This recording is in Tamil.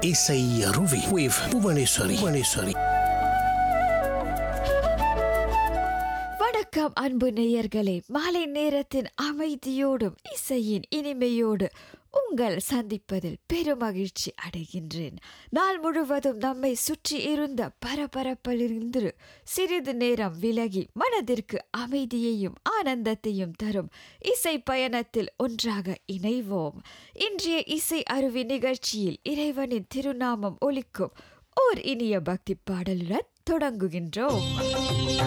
இசை அருவி with புவனேஸ்வரி புவனேஸ்வரி வணக்கம் அன்பு நேயர்களே மாலை நேரத்தின் அமைதியோடும் இசையின் இனிமையோடு உங்கள் சந்திப்பதில் பெருமகிழ்ச்சி அடைகின்றேன் நாள் முழுவதும் நம்மை சுற்றி இருந்த பரபரப்பிலிருந்து சிறிது நேரம் விலகி மனதிற்கு அமைதியையும் ஆனந்தத்தையும் தரும் இசை பயணத்தில் ஒன்றாக இணைவோம் இன்றைய இசை அருவி நிகழ்ச்சியில் இறைவனின் திருநாமம் ஒலிக்கும் ஓர் இனிய பக்தி பாடலுடன் தொடங்குகின்றோம்